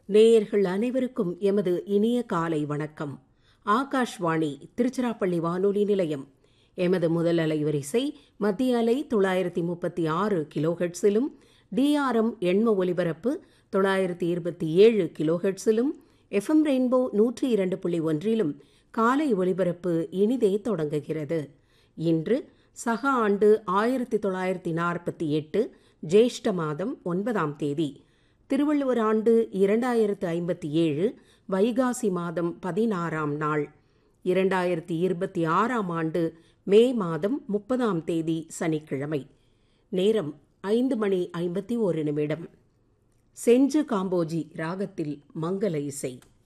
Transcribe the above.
நேயர்கள் அனைவருக்கும் எமது இனிய காலை வணக்கம் ஆகாஷ்வாணி திருச்சிராப்பள்ளி வானொலி நிலையம் எமது முதல் அலைவரிசை மத்திய அலை தொள்ளாயிரத்தி முப்பத்தி ஆறு கிலோஹெட்ஸிலும் டிஆர்எம் எண்ம ஒலிபரப்பு தொள்ளாயிரத்தி இருபத்தி ஏழு கிலோஹெட்ஸிலும் எஃப்எம் ரெயின்போ நூற்றி இரண்டு புள்ளி ஒன்றிலும் காலை ஒலிபரப்பு இனிதே தொடங்குகிறது இன்று சக ஆண்டு ஆயிரத்தி தொள்ளாயிரத்தி நாற்பத்தி எட்டு ஜேஷ்ட மாதம் ஒன்பதாம் தேதி திருவள்ளுவர் ஆண்டு இரண்டாயிரத்து ஐம்பத்தி ஏழு வைகாசி மாதம் பதினாறாம் நாள் இரண்டாயிரத்தி இருபத்தி ஆறாம் ஆண்டு மே மாதம் முப்பதாம் தேதி சனிக்கிழமை நேரம் ஐந்து மணி ஐம்பத்தி ஒரு நிமிடம் செஞ்சு காம்போஜி ராகத்தில் மங்கள இசை